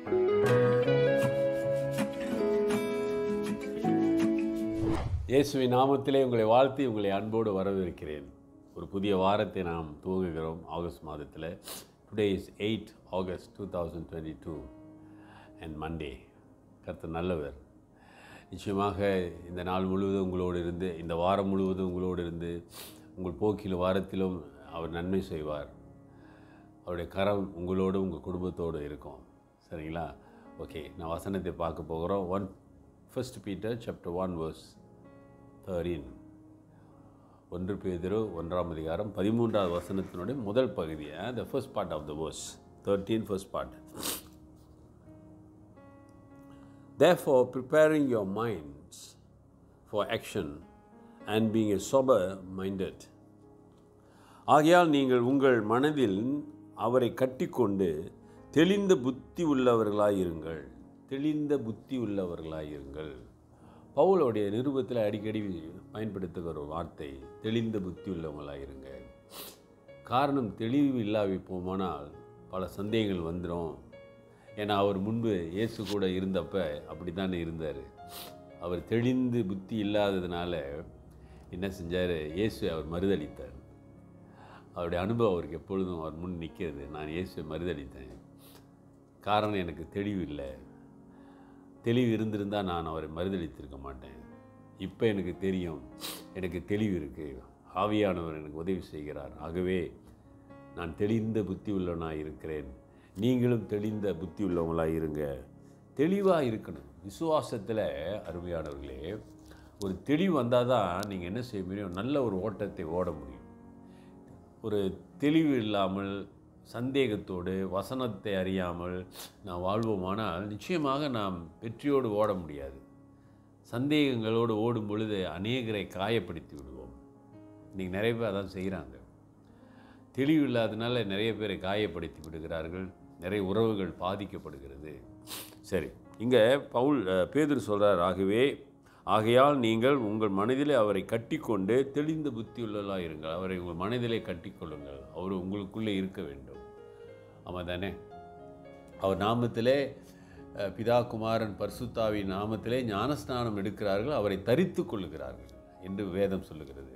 இயேசுவின் நாமத்திலே உங்களை வாழ்த்தி உங்களை அன்போடு வரவேற்கிறேன் ஒரு புதிய வாரத்தை நாம் துவங்குகிறோம் ஆகஸ்ட் மாதத்தில் today is eight August two thousand twenty two and Monday கர்த்தர் நல்லவர் நிச்சயமாக இந்த நாள் முழுவதும் உங்களோடு இருந்து இந்த வாரம் முழுவதும் உங்களோடு இருந்து உங்கள் போக்கிலும் வாரத்திலும் அவர் நன்மை செய்வார் அவருடைய கரம் உங்களோடு உங்கள் குடும்பத்தோடு இருக்கும் சரிங்களா ஓகே நான் வசனத்தை பார்க்க போகிறோம் one first Peter chapter one verse thirteen ஒன்று பேதிரு ஒன்றாம் அதிகாரம் பதிமூன்றாவது வசனத்தினுடைய முதல் பகுதி the first part of the verse thirteen first part Therefore, preparing your minds for action and being a sober minded. ஆகையால் நீங்கள் உங்கள் மனதில் அவரை கட்டிக்கொண்டு தெளிந்த புத்தி உள்ளவர்களாயிருங்கள் தெளிந்த புத்தி உள்ளவர்களாயிருங்கள் பவுலோடைய நிருபத்தில் அடிக்கடி பயன்படுத்துகிற ஒரு வார்த்தை தெளிந்த புத்தி உள்ளவங்களாயிருங்க காரணம் தெளிவு இல்லாவிப்போமானால் பல சந்தேகங்கள் வந்துடும் ஏன்னா அவர் முன்பு இயேசு கூட இருந்தப்ப அப்படி தானே இருந்தார் அவர் தெளிந்து புத்தி இல்லாததுனால என்ன செஞ்சார் இயேசு அவர் மறுதளித்தார் அவருடைய அனுபவம் அவருக்கு எப்பொழுதும் அவர் முன் நிற்கிறது நான் இயேசுவை மறுதளித்தேன் காரணம் எனக்கு தெளிவு இல்லை தெளிவு இருந்திருந்தால் நான் அவரை மறுதளித்திருக்க மாட்டேன் இப்போ எனக்கு தெரியும் எனக்கு தெளிவு இருக்குது ஆவியானவர் எனக்கு உதவி செய்கிறார் ஆகவே நான் தெளிந்த புத்தி உள்ளவனாக இருக்கிறேன் நீங்களும் தெளிந்த புத்தி உள்ளவங்களாக இருங்க தெளிவாக இருக்கணும் விசுவாசத்தில் அருமையானவர்களே ஒரு தெளிவு வந்தால் தான் நீங்கள் என்ன செய்ய முடியும் நல்ல ஒரு ஓட்டத்தை ஓட முடியும் ஒரு தெளிவு இல்லாமல் சந்தேகத்தோடு வசனத்தை அறியாமல் நாம் வாழ்வோமானால் நிச்சயமாக நாம் வெற்றியோடு ஓட முடியாது சந்தேகங்களோடு ஓடும் பொழுது அநேகரை காயப்படுத்தி விடுவோம் இன்றைக்கி நிறைய பேர் அதான் செய்கிறாங்க தெளிவு இல்லாதனால நிறைய பேரை காயப்படுத்தி விடுகிறார்கள் நிறைய உறவுகள் பாதிக்கப்படுகிறது சரி இங்கே பவுல் பேதர் சொல்கிறார் ஆகவே ஆகையால் நீங்கள் உங்கள் மனதிலே அவரை கட்டிக்கொண்டு தெளிந்த புத்தியுள்ளலாக இருங்கள் அவரை உங்கள் மனதிலே கட்டிக்கொள்ளுங்கள் அவர் உங்களுக்குள்ளே இருக்க வேண்டும் ஆமாம் தானே அவர் நாமத்திலே பிதா குமாரன் பர்சுத்தாவின் நாமத்திலே ஞானஸ்நானம் எடுக்கிறார்கள் அவரை தரித்து கொள்ளுகிறார்கள் என்று வேதம் சொல்லுகிறது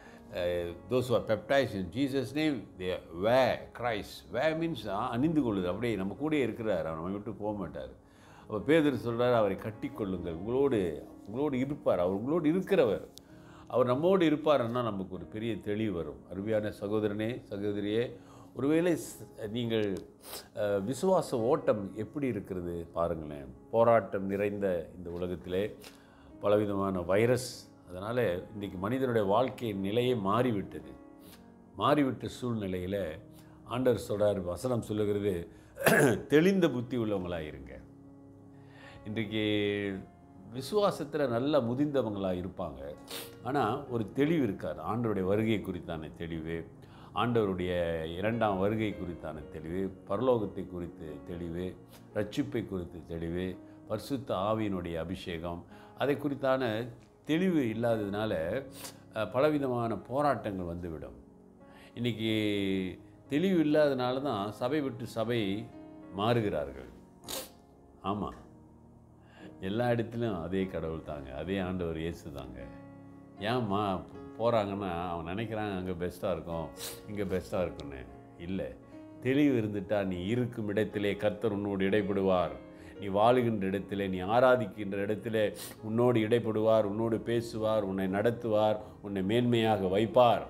those are baptized in Jesus name they wear Christ wear means அணிந்து கொள்ளுது அப்படியே நம்ம கூட இருக்கிறார் அவர் நம்ம விட்டு போக மாட்டார் அப்போ பேதர் சொல்கிறார் அவரை கட்டிக்கொள்ளுங்கள் உங்களோடு உங்களோடு இருப்பார் அவர் உங்களோடு இருக்கிறவர் அவர் நம்மோடு இருப்பார்னா நமக்கு ஒரு பெரிய தெளிவு வரும் அருமையான சகோதரனே சகோதரியே ஒருவேளை நீங்கள் விசுவாச ஓட்டம் எப்படி இருக்கிறது பாருங்களேன் போராட்டம் நிறைந்த இந்த உலகத்திலே பலவிதமான வைரஸ் அதனால் இன்றைக்கி மனிதனுடைய வாழ்க்கையின் நிலையே மாறிவிட்டது மாறிவிட்ட சூழ்நிலையில் ஆண்டவர் சொல்கிறார் வசனம் சொல்லுகிறது தெளிந்த புத்தி உள்ளவங்களாக இருங்க இன்றைக்கு விசுவாசத்தில் நல்ல முதிர்ந்தவங்களாக இருப்பாங்க ஆனால் ஒரு தெளிவு இருக்கார் ஆண்டவருடைய வருகை குறித்தான தெளிவு ஆண்டவருடைய இரண்டாம் வருகை குறித்தான தெளிவு பரலோகத்தை குறித்து தெளிவு ரட்சிப்பை குறித்து தெளிவு பரிசுத்த ஆவியினுடைய அபிஷேகம் அதை குறித்தான தெளிவு இல்லாததுனால பலவிதமான போராட்டங்கள் வந்துவிடும் இன்றைக்கி தெளிவு இல்லாதனால தான் சபை விட்டு சபை மாறுகிறார்கள் ஆமாம் எல்லா இடத்துலையும் அதே கடவுள் தாங்க அதே ஆண்டவர் இயேசு தாங்க ஏம்மா போகிறாங்கன்னா அவன் நினைக்கிறாங்க அங்கே பெஸ்ட்டாக இருக்கும் இங்கே பெஸ்ட்டாக இருக்குன்னு இல்லை தெளிவு இருந்துட்டால் நீ இருக்கும் இடத்திலே கர்த்தர் உன்னோடு இடைப்படுவார் நீ வாழுகின்ற இடத்திலே நீ ஆராதிக்கின்ற இடத்திலே உன்னோடு இடைப்படுவார் உன்னோடு பேசுவார் உன்னை நடத்துவார் உன்னை மேன்மையாக வைப்பார்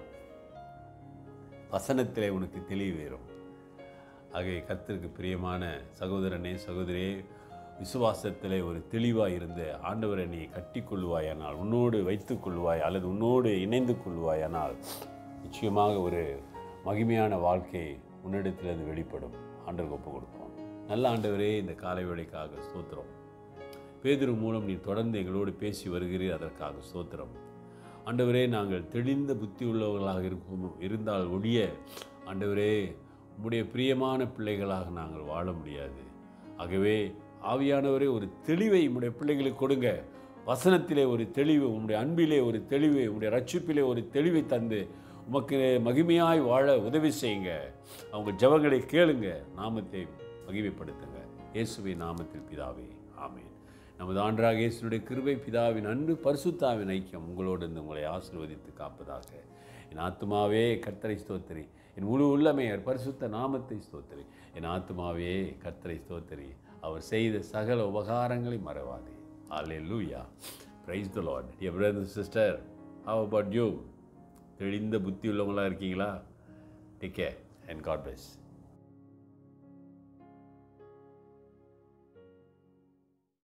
வசனத்திலே உனக்கு தெளிவு வரும் ஆகிய கர்த்தருக்கு பிரியமான சகோதரனே சகோதரியே விசுவாசத்திலே ஒரு தெளிவாக இருந்து ஆண்டவரை நீ கட்டி கொள்வாயானால் உன்னோடு வைத்து கொள்வாய் அல்லது உன்னோடு இணைந்து கொள்வாயானால் நிச்சயமாக ஒரு மகிமையான வாழ்க்கை உன்னிடத்திலிருந்து வெளிப்படும் ஆண்டவருக்கு ஒப்பு கொடுப்போம் நல்ல ஆண்டவரே இந்த காலை வேலைக்காக ஸ்தோத்திரம் பேதுரு மூலம் நீ தொடர்ந்து எங்களோடு பேசி வருகிறீர் அதற்காக ஸ்தோத்திரம் ஆண்டவரே நாங்கள் தெளிந்த புத்தி உள்ளவர்களாக இருக்கும் இருந்தால் ஒழிய ஆண்டவரே உம்முடைய பிரியமான பிள்ளைகளாக நாங்கள் வாழ முடியாது ஆகவே ஆவியானவரே ஒரு தெளிவை உம்முடைய பிள்ளைகளுக்கு கொடுங்க வசனத்திலே ஒரு தெளிவு உம்முடைய அன்பிலே ஒரு தெளிவு உம்முடைய ரட்சிப்பிலே ஒரு தெளிவை தந்து உமக்கு மகிமையாய் வாழ உதவி செய்யுங்க அவங்க ஜெபங்களை கேளுங்க நாமத்தை மகிமைப்படுத்துங்க இயேசுவின் நாமத்தில் பிதாவே ஆமென் நமது ஆண்டராக இயேசுனுடைய கிருபை பிதாவின் அன்பு பரிசுத்தாவின் ஐக்கியம் உங்களோடு இருந்து உங்களை ஆசீர்வதித்து காப்பதாக என் ஆத்துமாவே கர்த்தரை ஸ்தோத்திரி என் முழு உள்ளமே அவர் பரிசுத்த நாமத்தை ஸ்தோத்திரி என் ஆத்துமாவே கர்த்தரை ஸ்தோத்திரி அவர் செய்த சகல உபகாரங்களை மறவாதே hallelujah praise the Lord dear brother sister how about you தெளிந்த புத்தி உள்ளவங்களா இருக்கீங்களா take care and God plus